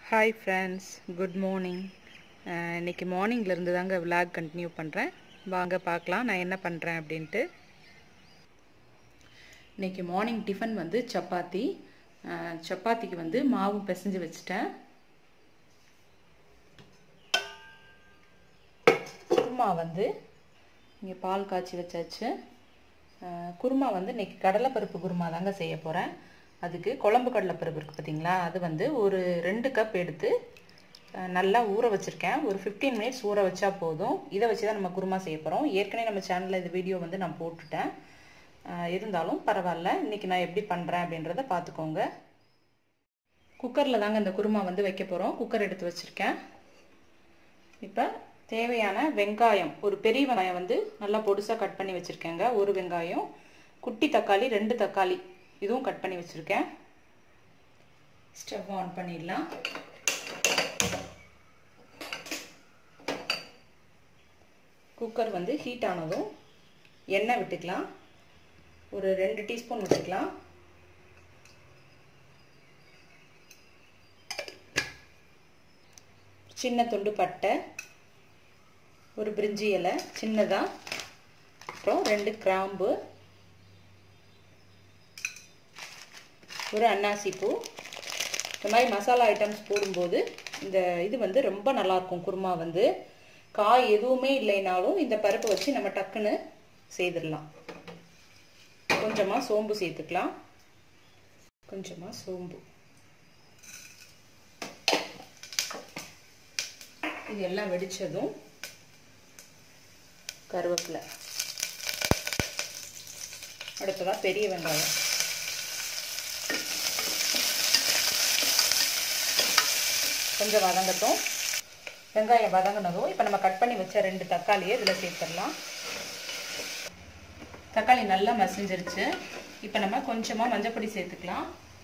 hi friends good morning இன்னைக்கு மார்னிங்லேருந்து தாங்க vlog continue பண்ணுறேன் வாங்க பார்க்கலாம் நான் என்ன பண்ணுறேன் அப்படின்ட்டு இன்னைக்கு மார்னிங் டிஃபன் வந்து சப்பாத்தி அஹ், சப்பாத்திக்கு வந்து மாவு பிசைஞ்சு வச்சுட்டேன் குருமா வந்து இங்கே பால் காய்ச்சி வச்சாச்சு அஹ், குருமா வந்து இன்னைக்கு கடலைப்பருப்பு குருமா தாங்க செய்ய போகிறேன் அதுக்கு குழம்பு கடலைப்பருப்பு இருக்குது பார்த்தீங்களா அது வந்து ஒரு ரெண்டு கப் எடுத்து அஹ், நல்லா ஊற வச்சுருக்கேன் ஒரு ஃபிஃப்டீன் மினிட்ஸ் ஊற வச்சா போதும் இதை வச்சு தான் நம்ம குருமா செய்ய போகிறோம் ஏற்கனவே நம்ம சேனலில் இந்த வீடியோ வந்து நான் போட்டுட்டேன் அஹ், இருந்தாலும் பரவாயில்ல இன்றைக்கி நான் எப்படி பண்ணுறேன் அப்படின்றத பார்த்துக்கோங்க குக்கரில் தாங்க இந்த குருமா வந்து வைக்க போகிறோம் குக்கர் எடுத்து வச்சுருக்கேன் இப்போ தேவையான வெங்காயம் ஒரு பெரிய வெங்காயம் வந்து நல்லா பொடுசாக கட் பண்ணி வச்சுருக்கேங்க ஒரு வெங்காயம் குட்டி தக்காளி ரெண்டு தக்காளி இதுவும் கட் பண்ணி வச்சுருக்கேன் ஸ்டவ் ஆன் பண்ணிடலாம் குக்கர் வந்து ஹீட் ஆனதும் எண்ணெய் விட்டுக்கலாம் ஒரு ரெண்டு டீஸ்பூன் விட்டுக்கலாம் சின்ன துண்டு பட்டை ஒரு பிரிஞ்சி இலை சின்னதாக அப்புறம் ரெண்டு கிராம்பு ஒரு அன்னாசி பூ இந்த மாதிரி மசாலா ஐட்டம்ஸ் போடும்போது இந்த இது வந்து ரொம்ப நல்லாயிருக்கும் குருமா வந்து காய் எதுவுமே இல்லைனாலும் இந்த பருப்பை வச்சு நம்ம டக்குன்னு செய்திடலாம் கொஞ்சமாக சோம்பு சேர்த்துக்கலாம் கொஞ்சமாக சோம்பு இது எல்லாம் வெடிச்சதும் கருவேப்பிலை அடுத்ததாக பெரிய வெங்காயம் கொஞ்சம் வதங்கட்டும் வெங்காயம் வதங்கினதும் இப்போ நம்ம கட் பண்ணி வச்ச ரெண்டு தக்காளியை இதில் சேர்த்துடலாம் தக்காளி நல்லா மசிஞ்சிருச்சு இப்போ நம்ம கொஞ்சமாக மஞ்சப்பொடி சேர்த்துக்கலாம்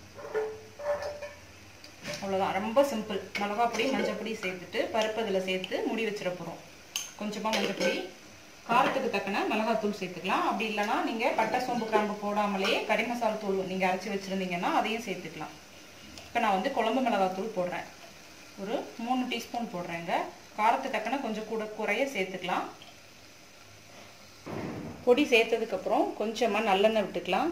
அவ்வளோதான் ரொம்ப சிம்பிள் மிளகா பொடி மஞ்சப்பொடி சேர்த்துட்டு பருப்பு இதில் சேர்த்து முடி வச்சிட போகிறோம் கொஞ்சமாக மஞ்சப்பொடி காரத்துக்கு தக்கன மிளகாத்தூள் சேர்த்துக்கலாம் அப்படி இல்லைனா நீங்கள் பட்டை சோம்பு கிராம்பு போடாமலே கறி மசாலா தூள் நீங்கள் அரைச்சி வச்சுருந்தீங்கன்னா அதையும் சேர்த்துக்கலாம் இப்போ நான் வந்து குழம்பு மிளகாத்தூள் போடுறேன் ஒரு மூணு டீஸ்பூன் போடுறேங்க காரத்துக்கு தக்கன கொஞ்சம் கூட குறைய சேர்த்துக்கலாம் பொடி சேர்த்ததுக்கப்புறம் கொஞ்சமாக நல்லெண்ணெய் விட்டுக்கலாம்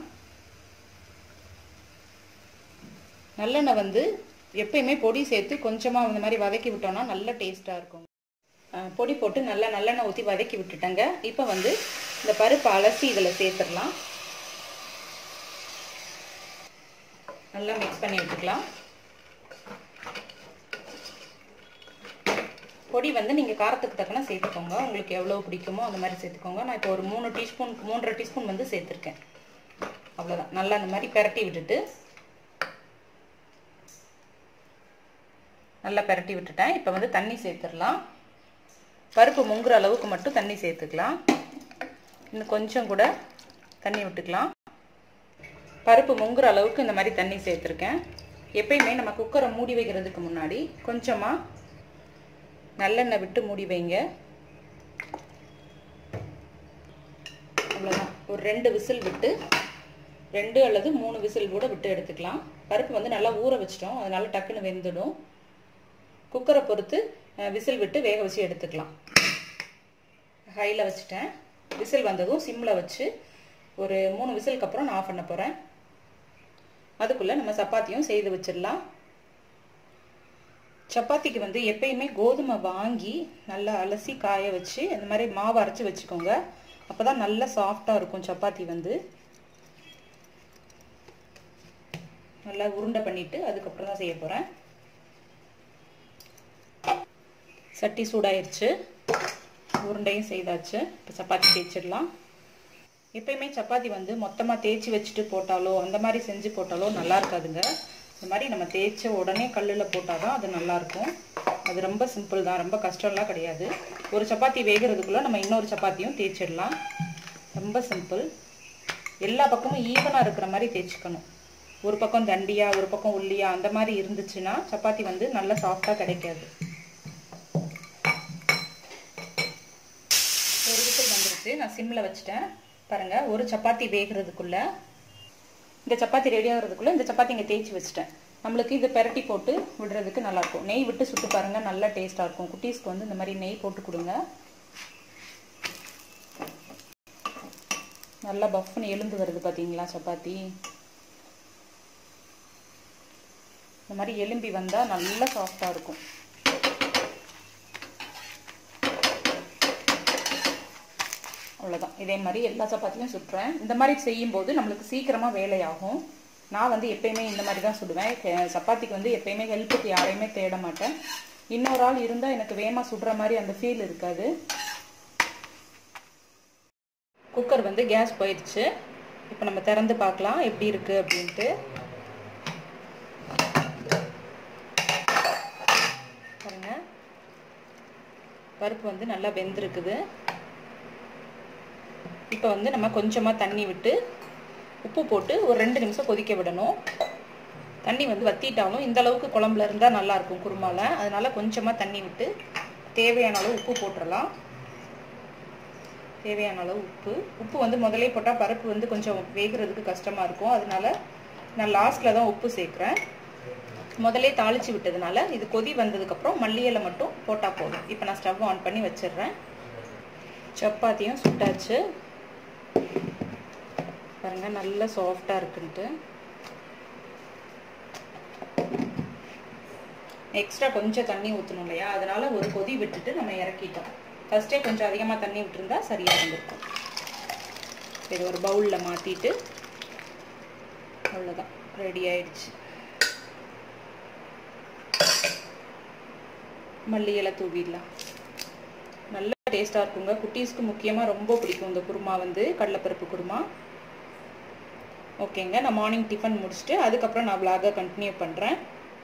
நல்லெண்ணெய் வந்து எப்பயுமே பொடி சேர்த்து கொஞ்சமாக இந்த மாதிரி வதக்கி விட்டோம்னா நல்ல டேஸ்ட்டாக இருக்கும் பொடி போட்டு நல்லா நல்லெண்ணெய் ஊற்றி வதக்கி விட்டுட்டேங்க இப்போ வந்து இந்த பருப்பு அலசி இதில் சேர்த்துடலாம் நல்லா மிக்ஸ் பண்ணி விட்டுக்கலாம் பொடி வந்து நீங்கள் காரத்துக்கு தக்கன சேர்த்துக்கோங்க உங்களுக்கு எவ்வளோ பிடிக்குமோ அந்த மாதிரி சேர்த்துக்கோங்க நான் இப்போ ஒரு மூணு டீஸ்பூன் மூன்றரை டீஸ்பூன் வந்து சேர்த்துருக்கேன் அவ்வளோதான் நல்லா அந்த மாதிரி பெரட்டி விட்டுட்டு நல்லா பெரட்டி விட்டுட்டேன் இப்போ வந்து தண்ணி சேர்த்துடலாம் பருப்பு முங்குற அளவுக்கு மட்டும் தண்ணி சேர்த்துக்கலாம் இன்னும் கொஞ்சம் கூட தண்ணி விட்டுக்கலாம் பருப்பு முங்குற அளவுக்கு இந்த மாதிரி தண்ணி சேர்த்துருக்கேன் எப்பயுமே நம்ம குக்கரை மூடி வைக்கிறதுக்கு முன்னாடி கொஞ்சமாக நல்லெண்ணெய் விட்டு மூடி வைங்க அவ்வளோதான் ஒரு ரெண்டு விசில் விட்டு ரெண்டு அல்லது மூணு விசில் கூட விட்டு எடுத்துக்கலாம் பருப்பு வந்து நல்லா ஊற வச்சிட்டோம் அதனால டக்குன்னு வெந்துடும் குக்கரை பொறுத்து விசில் விட்டு வேக வச்சு எடுத்துக்கலாம் ஹையில் வச்சுட்டேன் விசில் வந்ததும் சிம்மில் வச்சு ஒரு மூணு விசிலுக்கு அப்புறம் நான் ஆஃப் பண்ண போகிறேன் அதுக்குள்ளே நம்ம சப்பாத்தியும் செய்து வச்சிடலாம் சப்பாத்திக்கு வந்து எப்பயுமே கோதுமை வாங்கி நல்லா அலசி காய வச்சு இந்த மாதிரி மாவு அரைச்சி வச்சுக்கோங்க அப்போ தான் நல்லா சாஃப்டாக இருக்கும் சப்பாத்தி வந்து நல்லா உருண்டை பண்ணிவிட்டு அதுக்கப்புறம் தான் செய்ய போகிறேன் சட்டி சூடாயிருச்சு உருண்டையும் செய்தாச்சு இப்போ சப்பாத்தி தேய்ச்சிடலாம் எப்பயுமே சப்பாத்தி வந்து மொத்தமாக தேய்ச்சி வச்சுட்டு போட்டாலோ அந்த மாதிரி செஞ்சு போட்டாலோ நல்லா இருக்காதுங்க இந்த மாதிரி நம்ம தேய்ச்ச உடனே கல்லில் போட்டால் தான் அது நல்லாயிருக்கும் அது ரொம்ப சிம்பிள் தான் ரொம்ப கஷ்டம்லாம் கிடையாது ஒரு சப்பாத்தி வேகிறதுக்குள்ளே நம்ம இன்னொரு சப்பாத்தியும் தேய்ச்சிடலாம் ரொம்ப சிம்பிள் எல்லா பக்கமும் ஈவனாக இருக்கிற மாதிரி தேய்ச்சிக்கணும் ஒரு பக்கம் தண்டியா ஒரு பக்கம் உள்ளியா அந்த மாதிரி இருந்துச்சுன்னா சப்பாத்தி வந்து நல்லா சாஃப்டாக கிடைக்காது ஒரு விசில் வந்துருச்சு நான் சிம்மில் வச்சுட்டேன் பாருங்க ஒரு சப்பாத்தி வேகிறதுக்குள்ள இந்த சப்பாத்தி ரெடி ஆகிறதுக்குள்ள இந்த சப்பாத்தி இங்கே தேய்ச்சி வச்சுட்டேன் நம்மளுக்கு இதை பெரட்டி போட்டு விடுறதுக்கு நல்லாயிருக்கும் நெய் விட்டு சுட்டு பாருங்கள் நல்லா டேஸ்ட்டாக இருக்கும் குட்டீஸ்க்கு வந்து இந்த மாதிரி நெய் போட்டு கொடுங்க நல்லா பஃப்னு எலும்பு வருது பார்த்தீங்களா சப்பாத்தி இந்த மாதிரி எலும்பி வந்தால் நல்லா சாஃப்டாக இருக்கும் அவ்வளோதான் இதே மாதிரி எல்லா சப்பாத்தியும் சுட்டுறேன் இந்த மாதிரி செய்யும்போது நம்மளுக்கு சீக்கிரமாக வேலையாகும் நான் வந்து எப்பயுமே இந்த மாதிரி தான் சுடுவேன் சப்பாத்திக்கு வந்து எப்பயுமே ஹெல்ப்புக்கு யாரையுமே தேட மாட்டேன் இன்னொரு ஆள் இருந்தால் எனக்கு வேகமாக சுடுற மாதிரி அந்த ஃபீல் இருக்காது குக்கர் வந்து கேஸ் போயிடுச்சு இப்போ நம்ம திறந்து பார்க்கலாம் எப்படி இருக்குது அப்படின்ட்டு பாருங்க பருப்பு வந்து நல்லா வெந்திருக்குது இப்போ வந்து நம்ம கொஞ்சமாக தண்ணி விட்டு உப்பு போட்டு ஒரு ரெண்டு நிமிஷம் கொதிக்க விடணும் தண்ணி வந்து வத்திட்டாலும் இந்த அளவுக்கு குழம்புல இருந்தால் நல்லாயிருக்கும் குருமாவில் அதனால் கொஞ்சமாக தண்ணி விட்டு தேவையான அளவு உப்பு போட்டுடலாம் தேவையான அளவு உப்பு உப்பு வந்து முதலே போட்டால் பருப்பு வந்து கொஞ்சம் வேகிறதுக்கு கஷ்டமாக இருக்கும் அதனால நான் லாஸ்ட்டில் தான் உப்பு சேர்க்குறேன் முதலே தாளித்து விட்டதுனால இது கொதி வந்ததுக்கப்புறம் மல்லியலை மட்டும் போட்டால் போதும் இப்போ நான் ஸ்டவ் ஆன் பண்ணி வச்சிடுறேன் சப்பாத்தியும் சுட்டாச்சு பாருங்கள் நல்லா சாஃப்டாக இருக்குன்ட்டு எக்ஸ்ட்ரா கொஞ்சம் தண்ணி ஊற்றணும் இல்லையா அதனால ஒரு கொதி விட்டுட்டு நம்ம இறக்கிட்டோம் ஃபஸ்ட்டே கொஞ்சம் அதிகமாக தண்ணி விட்டுருந்தா சரியாக இருந்திருக்கும் இது ஒரு பவுலில் மாற்றிட்டு அவ்வளோதான் ரெடி ஆயிடுச்சு மல்லி இலை தூவிடலாம் நல்லா டேஸ்ட்டாக இருக்குங்க குட்டீஸ்க்கு முக்கியமாக ரொம்ப பிடிக்கும் இந்த குருமா வந்து கடலைப்பருப்பு குருமா ஓகேங்க நான் மார்னிங் டிஃபன் முடிச்சுட்டு அதுக்கப்புறம் நான் விலாகை கண்டினியூ பண்ணுறேன்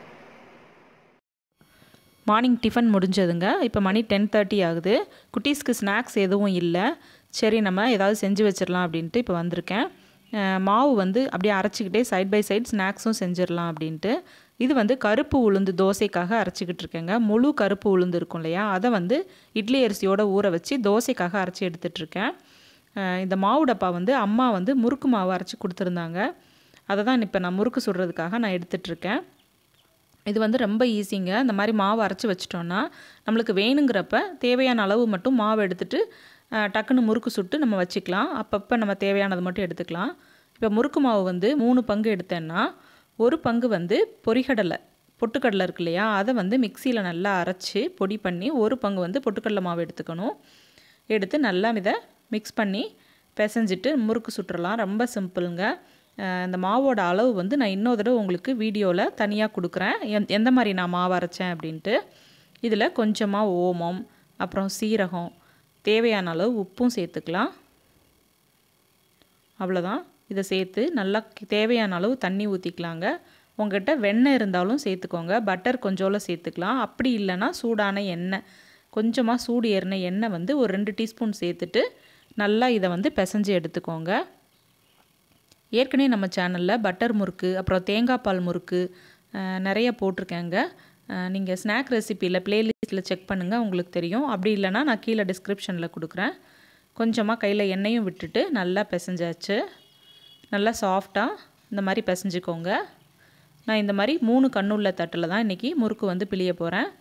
மார்னிங் டிஃபன் முடிஞ்சதுங்க இப்போ மணி டென் தேர்ட்டி ஆகுது குட்டீஸ்க்கு ஸ்நாக்ஸ் எதுவும் இல்லை சரி நம்ம ஏதாவது செஞ்சு வச்சிடலாம் அப்படின்ட்டு இப்போ வந்திருக்கேன் மாவு வந்து அப்படியே அரைச்சிக்கிட்டே சைட் பை சைட் ஸ்நாக்ஸும் செஞ்சிடலாம் அப்படின்ட்டு இது வந்து கருப்பு உளுந்து தோசைக்காக அரைச்சிக்கிட்டு இருக்கேங்க முழு கருப்பு உளுந்து இருக்கும் இல்லையா அதை வந்து இட்லி அரிசியோட ஊற வச்சு தோசைக்காக அரைச்சி எடுத்துட்ருக்கேன் இந்த மாவு டப்பா வந்து அம்மா வந்து முறுக்கு மாவு அரைச்சி கொடுத்துருந்தாங்க அதை தான் இப்போ நான் முறுக்கு சுடுறதுக்காக நான் எடுத்துட்ருக்கேன் இது வந்து ரொம்ப ஈஸிங்க இந்த மாதிரி மாவு அரைச்சி வச்சிட்டோன்னா நம்மளுக்கு வேணுங்கிறப்ப தேவையான அளவு மட்டும் மாவு எடுத்துகிட்டு டக்குன்னு முறுக்கு சுட்டு நம்ம வச்சுக்கலாம் அப்பப்போ நம்ம தேவையானது மட்டும் எடுத்துக்கலாம் இப்போ முறுக்கு மாவு வந்து மூணு பங்கு எடுத்தேன்னா ஒரு பங்கு வந்து பொரிகடலை பொட்டுக்கடலை இருக்கு இல்லையா அதை வந்து மிக்சியில் நல்லா அரைச்சி பொடி பண்ணி ஒரு பங்கு வந்து பொட்டுக்கடலை மாவு எடுத்துக்கணும் எடுத்து நல்லா இதை மிக்ஸ் பண்ணி பிசைஞ்சிட்டு முறுக்கு சுட்டுறலாம் ரொம்ப சிம்பிளுங்க இந்த மாவோட அளவு வந்து நான் இன்னொரு தடவை உங்களுக்கு வீடியோவில் தனியாக கொடுக்குறேன் எந் எந்த மாதிரி நான் மாவு அரைச்சேன் அப்படின்ட்டு இதில் கொஞ்சமாக ஓமம் அப்புறம் சீரகம் தேவையான அளவு உப்பும் சேர்த்துக்கலாம் அவ்வளோதான் இதை சேர்த்து நல்லா தேவையான அளவு தண்ணி ஊற்றிக்கலாங்க உங்கள்கிட்ட வெண்ணெய் இருந்தாலும் சேர்த்துக்கோங்க பட்டர் கொஞ்சோல சேர்த்துக்கலாம் அப்படி இல்லைன்னா சூடான எண்ணெய் கொஞ்சமாக சூடு ஏறின எண்ணெய் வந்து ஒரு ரெண்டு டீஸ்பூன் சேர்த்துட்டு நல்லா இதை வந்து பிசைஞ்சு எடுத்துக்கோங்க ஏற்கனவே நம்ம சேனலில் பட்டர் முறுக்கு அப்புறம் தேங்காய் பால் முறுக்கு நிறைய போட்டிருக்கேங்க நீங்கள் ஸ்நாக் ரெசிப்பியில் ப்ளேலிஸ்ட்டில் செக் பண்ணுங்கள் உங்களுக்கு தெரியும் அப்படி இல்லைனா நான் கீழே டிஸ்கிரிப்ஷனில் கொடுக்குறேன் கொஞ்சமாக கையில் எண்ணெயும் விட்டுட்டு நல்லா பிசைஞ்சாச்சு நல்லா சாஃப்டாக இந்த மாதிரி பிசைஞ்சுக்கோங்க நான் இந்த மாதிரி மூணு கண்ணுள்ள தட்டில் தான் இன்றைக்கி முறுக்கு வந்து பிழிய போகிறேன்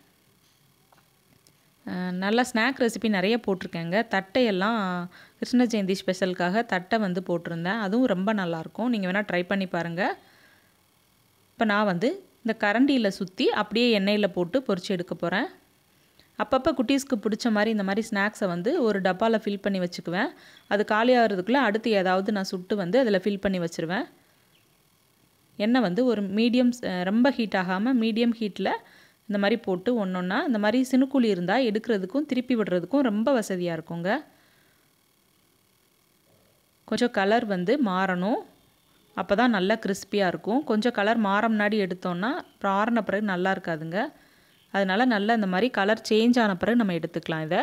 நல்லா ஸ்நாக் ரெசிபி நிறைய போட்டிருக்கேங்க தட்டையெல்லாம் கிருஷ்ண ஜெயந்தி ஸ்பெஷலுக்காக தட்டை வந்து போட்டிருந்தேன் அதுவும் ரொம்ப நல்லாயிருக்கும் நீங்கள் வேணால் ட்ரை பண்ணி பாருங்கள் இப்போ நான் வந்து இந்த கரண்டியில் சுற்றி அப்படியே எண்ணெயில் போட்டு பொரிச்சு எடுக்க போகிறேன் அப்பப்போ குட்டீஸ்க்கு பிடிச்ச மாதிரி இந்த மாதிரி ஸ்நாக்ஸை வந்து ஒரு டப்பாவில் ஃபில் பண்ணி வச்சுக்குவேன் அது காலி ஆகிறதுக்குள்ளே அடுத்து ஏதாவது நான் சுட்டு வந்து அதில் ஃபில் பண்ணி வச்சுருவேன் எண்ணெய் வந்து ஒரு மீடியம் ரொம்ப ஹீட் ஆகாமல் மீடியம் ஹீட்டில் இந்த மாதிரி போட்டு ஒன்று ஒன்றா இந்த மாதிரி சினுக்குழி இருந்தால் எடுக்கிறதுக்கும் திருப்பி விடுறதுக்கும் ரொம்ப வசதியாக இருக்குங்க கொஞ்சம் கலர் வந்து மாறணும் அப்போ தான் நல்லா கிறிஸ்பியாக இருக்கும் கொஞ்சம் கலர் மாற முன்னாடி எடுத்தோன்னா அப்புறம் ஆறின பிறகு நல்லா இருக்காதுங்க அதனால் நல்லா இந்த மாதிரி கலர் சேஞ்ச் ஆன பிறகு நம்ம எடுத்துக்கலாம் இதை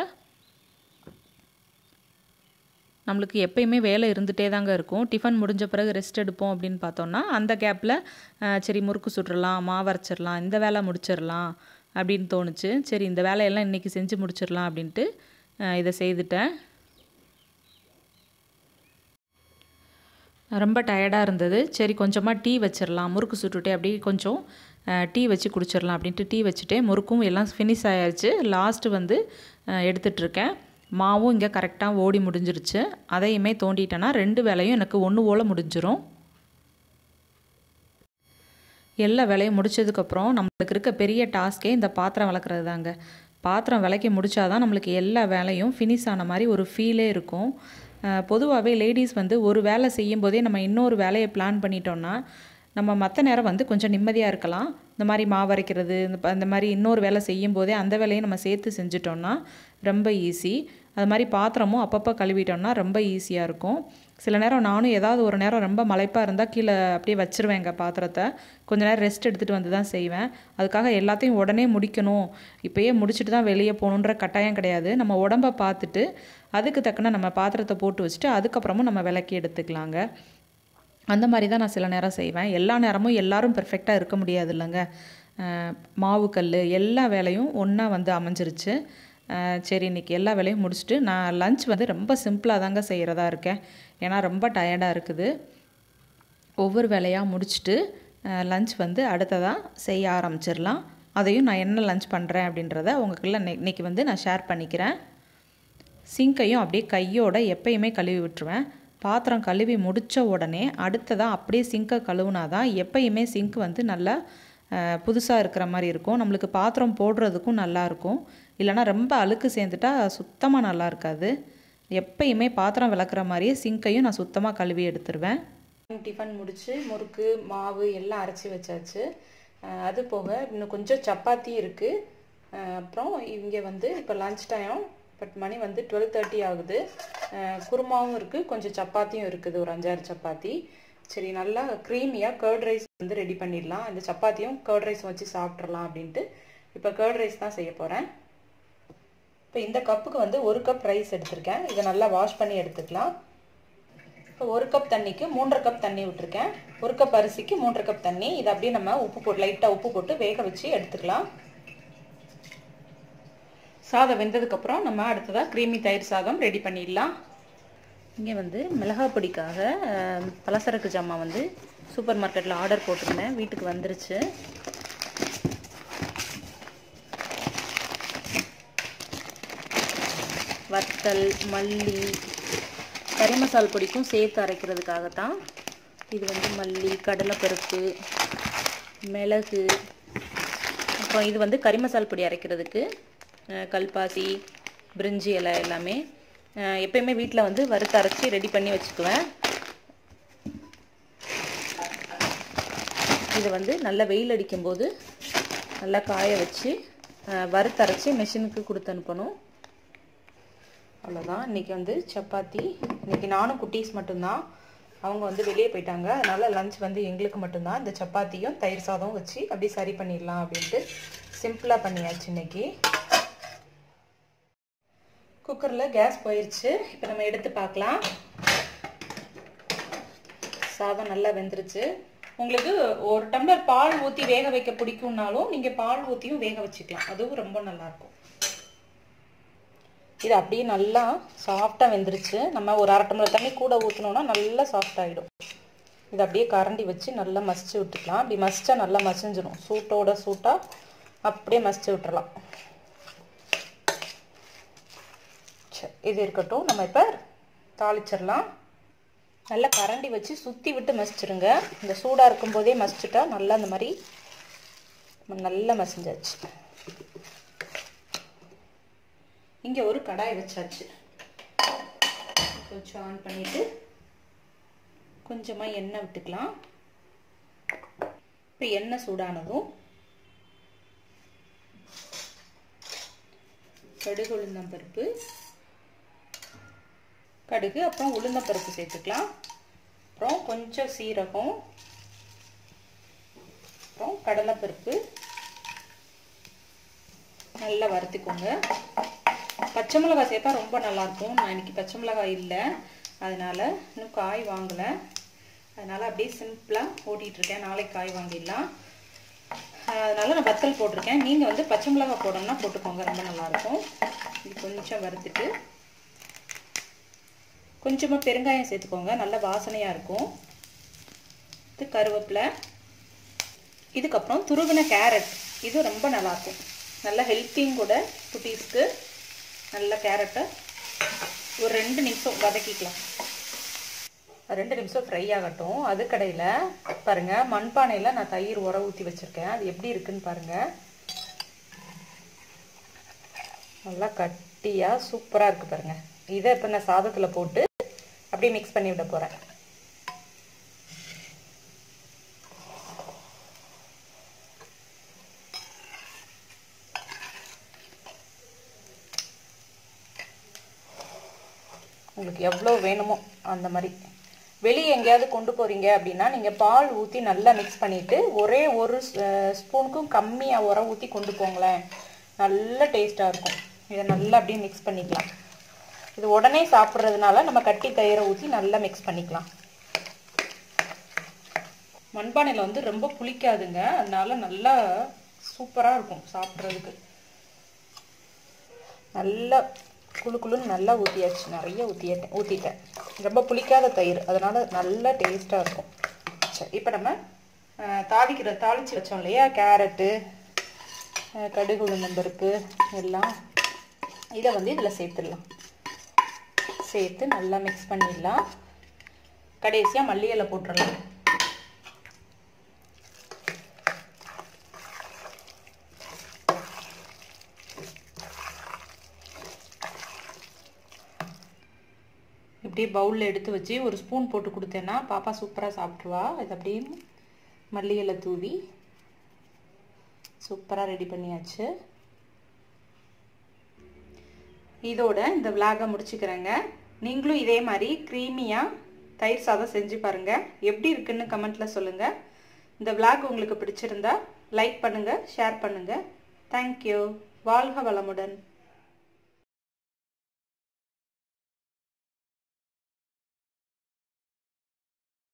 நம்மளுக்கு எப்பயுமே வேலை இருந்துகிட்டே தாங்க இருக்கும் டிஃபன் முடிஞ்ச பிறகு ரெஸ்ட் எடுப்போம் அப்படின்னு பார்த்தோன்னா அந்த கேப்பில் சரி முறுக்கு சுட்டுறலாம் மாவரைச்சிடலாம் இந்த வேலை முடிச்சிடலாம் அப்படின்னு தோணுச்சு சரி இந்த வேலையெல்லாம் இன்றைக்கி செஞ்சு முடிச்சிடலாம் அப்படின்ட்டு இதை செய்துட்டேன் ரொம்ப டயர்டாக இருந்தது சரி கொஞ்சமாக டீ வச்சிடலாம் முறுக்கு சுட்டுட்டே அப்படியே கொஞ்சம் டீ வச்சு குடிச்சிடலாம் அப்படின்ட்டு டீ வச்சுட்டே முறுக்கும் எல்லாம் ஃபினிஷ் ஆயாச்சு லாஸ்ட்டு வந்து எடுத்துட்ருக்கேன் மாவும் இங்கே கரெக்டாக ஓடி முடிஞ்சிருச்சு அதையுமே தோண்டிட்டேன்னா ரெண்டு வேலையும் எனக்கு ஒன்று போல் முடிஞ்சிரும் எல்லா வேலையும் முடிச்சதுக்கப்புறம் நம்மளுக்கு இருக்க பெரிய டாஸ்கே இந்த பாத்திரம் விளக்குறது தாங்க பாத்திரம் விளக்கி முடிச்சாதான் நம்மளுக்கு எல்லா வேலையும் ஃபினிஷ் ஆன மாதிரி ஒரு ஃபீலே இருக்கும் பொதுவாகவே லேடிஸ் வந்து ஒரு வேலை செய்யும் போதே நம்ம இன்னொரு வேலையை பிளான் பண்ணிட்டோம்னா நம்ம மற்ற நேரம் வந்து கொஞ்சம் நிம்மதியாக இருக்கலாம் இந்த மாதிரி மாவு அரைக்கிறது இந்த ப- இந்த மாதிரி இன்னொரு வேலை செய்யும் போதே அந்த வேலையும் நம்ம சேர்த்து செஞ்சிட்டோம்னா ரொம்ப ஈஸி அது மாதிரி பாத்திரமும் அப்பப்போ கழுவிட்டோம்னா ரொம்ப ஈஸியாக இருக்கும் சில நேரம் நானும் ஏதாவது ஒரு நேரம் ரொம்ப மலைப்பாக இருந்தால் கீழே அப்படியே வச்சிருவேங்க பாத்திரத்தை கொஞ்ச நேரம் ரெஸ்ட் எடுத்துகிட்டு வந்து தான் செய்வேன் அதுக்காக எல்லாத்தையும் உடனே முடிக்கணும் இப்போயே முடிச்சுட்டு தான் வெளியே போகணுன்ற கட்டாயம் கிடையாது நம்ம உடம்ப பார்த்துட்டு அதுக்கு தக்கன நம்ம பாத்திரத்தை போட்டு வச்சுட்டு அதுக்கப்புறமும் நம்ம விளக்கி எடுத்துக்கலாங்க அந்த மாதிரி தான் நான் சில நேரம் செய்வேன் எல்லா நேரமும் எல்லாரும் பெர்ஃபெக்டாக இருக்க முடியாது இல்லைங்க அஹ் மாவு கல் எல்லா வேலையும் ஒன்றா வந்து அமைஞ்சிருச்சு அஹ் சரி இன்றைக்கி எல்லா வேலையும் முடிச்சுட்டு நான் லஞ்ச் வந்து ரொம்ப சிம்பிளாக தாங்க செய்கிறதா இருக்கேன் ஏன்னா ரொம்ப டயர்டாக இருக்குது ஒவ்வொரு வேலையாக முடிச்சுட்டு லஞ்ச் வந்து அடுத்ததாக செய்ய ஆரம்பிச்சிடலாம் அதையும் நான் என்ன லஞ்ச் பண்ணுறேன் அப்படின்றத உங்களுக்குள்ள இன்னைக்கு வந்து நான் ஷேர் பண்ணிக்கிறேன் சிங்கையும் அப்படியே கையோட எப்பயுமே கழுவி விட்டுருவேன் பாத்திரம் கழுவி முடித்த உடனே அடுத்ததாக அப்படியே சிங்கை கழுவுனா தான் எப்பயுமே சிங்க் வந்து நல்லா புதுசாக இருக்கிற மாதிரி இருக்கும் நம்மளுக்கு பாத்திரம் போடுறதுக்கும் நல்லா இருக்கும் இல்லைன்னா ரொம்ப அழுக்கு சேர்ந்துட்டா சுத்தமாக நல்லா இருக்காது எப்பயுமே பாத்திரம் விளக்குற மாதிரியே சிங்கையும் நான் சுத்தமாக கழுவி எடுத்துருவேன் டிஃபன் முடிச்சு முறுக்கு மாவு எல்லாம் அரைச்சி வச்சாச்சு அஹ் அது போக இன்னும் கொஞ்சம் சப்பாத்தி இருக்குது அப்புறம் இங்கே வந்து இப்போ லஞ்ச் டைம் பட் மணி வந்து டுவெல் தேர்ட்டி ஆகுது அஹ் குருமாவும் இருக்குது கொஞ்சம் சப்பாத்தியும் இருக்குது ஒரு அஞ்சாறு சப்பாத்தி சரி நல்லா க்ரீமியாக கர்ட் ரைஸ் வந்து ரெடி பண்ணிடலாம் இந்த சப்பாத்தியும் கர்ட் ரைஸ் வச்சு சாப்பிட்றலாம் அப்படின்ட்டு இப்போ கர்ட் ரைஸ் தான் செய்ய போகிறேன் இப்போ இந்த கப்புக்கு வந்து ஒரு கப் ரைஸ் எடுத்திருக்கேன் இதை நல்லா வாஷ் பண்ணி எடுத்துக்கலாம் இப்போ ஒரு கப் தண்ணிக்கு மூன்றரை கப் தண்ணி விட்டுருக்கேன் ஒரு கப் அரிசிக்கு மூன்றரை கப் தண்ணி இதை அப்படியே நம்ம உப்பு போட்டு லைட்டாக உப்பு போட்டு வேக வச்சு எடுத்துக்கலாம் சாதம் வெந்ததுக்கப்புறம் நம்ம அடுத்ததாக க்ரீமி தயிர் சாதம் ரெடி பண்ணிடலாம் இங்கே வந்து மிளகாய் பொடிக்காக அஹ், பலசரக்கு ஜாமான் வந்து சூப்பர் மார்க்கெட்டில் ஆர்டர் போட்டிருந்தேன் வீட்டுக்கு வந்துருச்சு வத்தல் மல்லி கறி மசால் பொடிக்கும் சேர்த்து அரைக்கிறதுக்காகத்தான் இது வந்து மல்லி கடலைப்பருப்பு மிளகு அப்புறம் இது வந்து கறி மசால் பொடி அரைக்கிறதுக்கு அஹ், கல்பாசி பிரிஞ்சி இலை எல்லாமே அஹ், எப்பயுமே வீட்டில் வந்து வறுத்து அரைச்சி ரெடி பண்ணி வச்சுக்குவேன் இது வந்து நல்லா வெயில் அடிக்கும்போது நல்லா காய வச்சு அஹ், வறுத்தரைச்சி மிஷினுக்கு கொடுத்து அனுப்பணும் அவ்வளோதான் இன்றைக்கி வந்து சப்பாத்தி இன்றைக்கி நானும் குட்டீஸ் மட்டும்தான் அவங்க வந்து வெளியே போயிட்டாங்க அதனால் லஞ்ச் வந்து எங்களுக்கு மட்டும்தான் இந்த சப்பாத்தியும் தயிர் சாதம் வச்சு அப்படியே சரி பண்ணிடலாம் அப்படின்ட்டு சிம்பிளாக பண்ணியாச்சு இன்னைக்கு குக்கரில் கேஸ் போயிடுச்சு இப்போ நம்ம எடுத்து பார்க்கலாம் சாதம் நல்லா வெந்துருச்சு உங்களுக்கு ஒரு டம்ளர் பால் ஊற்றி வேக வைக்க பிடிக்கும்னாலும் நீங்கள் பால் ஊற்றியும் வேக வச்சுக்கலாம் அதுவும் ரொம்ப நல்லாயிருக்கும் இது அப்படியே நல்லா சாஃப்டாக வெந்துருச்சு நம்ம ஒரு அரை டம்ளர் தண்ணி கூட ஊற்றினோன்னா நல்லா சாஃப்ட் ஆகிடும் இது அப்படியே கரண்டி வச்சு நல்லா மசிச்சு விட்டுக்கலாம் அப்படி மசிச்சா நல்லா மசிஞ்சிடும் சூட்டோட சூட்டாக அப்படியே மசிச்சு விட்டுறலாம் சரி இது இருக்கட்டும் நம்ம இப்போ தாளிச்சிடலாம் நல்லா கரண்டி வச்சு சுற்றி விட்டு மசிச்சிருங்க இந்த சூடாக இருக்கும்போதே மசிச்சுட்டா நல்லா அந்த மாதிரி நல்லா மசிஞ்சாச்சு இங்கே ஒரு கடாய் வச்சாச்சு கொஞ்சம் ஆன் பண்ணிட்டு கொஞ்சமாக எண்ணெய் விட்டுக்கலாம் இப்போ எண்ணெய் சூடானதும் கடுகு உளுந்தம்பருப்பு கடுகு அப்புறம் உளுந்தம்பருப்பு சேர்த்துக்கலாம் அப்புறம் கொஞ்சம் சீரகம் அப்புறம் கடலைப்பருப்பு நல்லா வறுத்துக்கோங்க பச்சை மிளகாய் சேர்த்தா ரொம்ப நல்லாயிருக்கும் நான் இன்னைக்கு பச்சை மிளகாய் இல்லை அதனால் இன்னும் காய் வாங்கலை அதனால் அப்படியே சிம்பிளாக ஓட்டிகிட்ருக்கேன் நாளைக்கு காய் வாங்கிடலாம் அதனால் நான் வத்தல் போட்டிருக்கேன் நீங்கள் வந்து பச்சை மிளகாய் போடணும்னா போட்டுக்கோங்க ரொம்ப நல்லாயிருக்கும் இது கொஞ்சம் வறுத்துட்டு கொஞ்சமாக பெருங்காயம் சேர்த்துக்கோங்க நல்ல வாசனையாக இருக்கும் இது கருவேப்பிலை இதுக்கப்புறம் துருவின கேரட் இது ரொம்ப நல்லாயிருக்கும் நல்ல ஹெல்த்தியும் கூட குட்டீஸ்க்கு நல்ல கேரட்டை ஒரு ரெண்டு நிமிஷம் வதக்கிக்கலாம் ரெண்டு நிமிஷம் ஃப்ரை ஆகட்டும் அது கடையில் பாருங்கள் மண்பானையில் நான் தயிர் உர ஊற்றி வச்சுருக்கேன் அது எப்படி இருக்குன்னு பாருங்கள் நல்லா கட்டியாக சூப்பராக இருக்குது பாருங்கள் இதை இப்போ நான் சாதத்தில் போட்டு அப்படியே மிக்ஸ் பண்ணி விட போகிறேன் உங்களுக்கு எவ்வளோ வேணுமோ அந்த மாதிரி வெளியே எங்கேயாவது கொண்டு போகிறீங்க அப்படின்னா நீங்கள் பால் ஊற்றி நல்லா மிக்ஸ் பண்ணிவிட்டு ஒரே ஒரு ஸ்பூனுக்கும் கம்மியாக உரம் ஊற்றி கொண்டு போங்களேன் நல்ல டேஸ்ட்டாக இருக்கும் இதை நல்லா அப்படியே மிக்ஸ் பண்ணிக்கலாம் இது உடனே சாப்பிட்றதுனால நம்ம கட்டி தயிரை ஊற்றி நல்லா மிக்ஸ் பண்ணிக்கலாம் மண்பானையில் வந்து ரொம்ப புளிக்காதுங்க அதனால நல்லா சூப்பராக இருக்கும் சாப்பிட்றதுக்கு நல்லா குழு குழுன்னு நல்லா ஊற்றியாச்சு நிறைய ஊற்றிட்டேன் ஊற்றிட்டேன் ரொம்ப புளிக்காத தயிர் அதனால் நல்ல டேஸ்ட்டாக இருக்கும் சரி இப்போ நம்ம தாளிக்கிற தாளித்து வச்சோம் இல்லையா கேரட்டு கடுகு உளுந்தம்பருப்பு எல்லாம் இதை வந்து இதில் சேர்த்துடலாம் சேர்த்து நல்லா மிக்ஸ் பண்ணிடலாம் கடைசியாக மல்லி இலை போட்டுடலாம் இப்படியே பவுலில் எடுத்து வச்சு ஒரு ஸ்பூன் போட்டு கொடுத்தேன்னா பாப்பா சூப்பராக சாப்பிட்ருவா இது அப்படியே மல்லி இலை தூவி சூப்பராக ரெடி பண்ணியாச்சு இதோட இந்த விலாகை முடிச்சுக்கிறேங்க நீங்களும் இதே மாதிரி க்ரீமியாக தயிர் சாதம் செஞ்சு பாருங்கள் எப்படி இருக்குன்னு கமெண்ட்டில் சொல்லுங்கள் இந்த விலாக் உங்களுக்கு பிடிச்சிருந்தா லைக் பண்ணுங்கள் ஷேர் பண்ணுங்கள் தேங்க்யூ வாழ்க வளமுடன்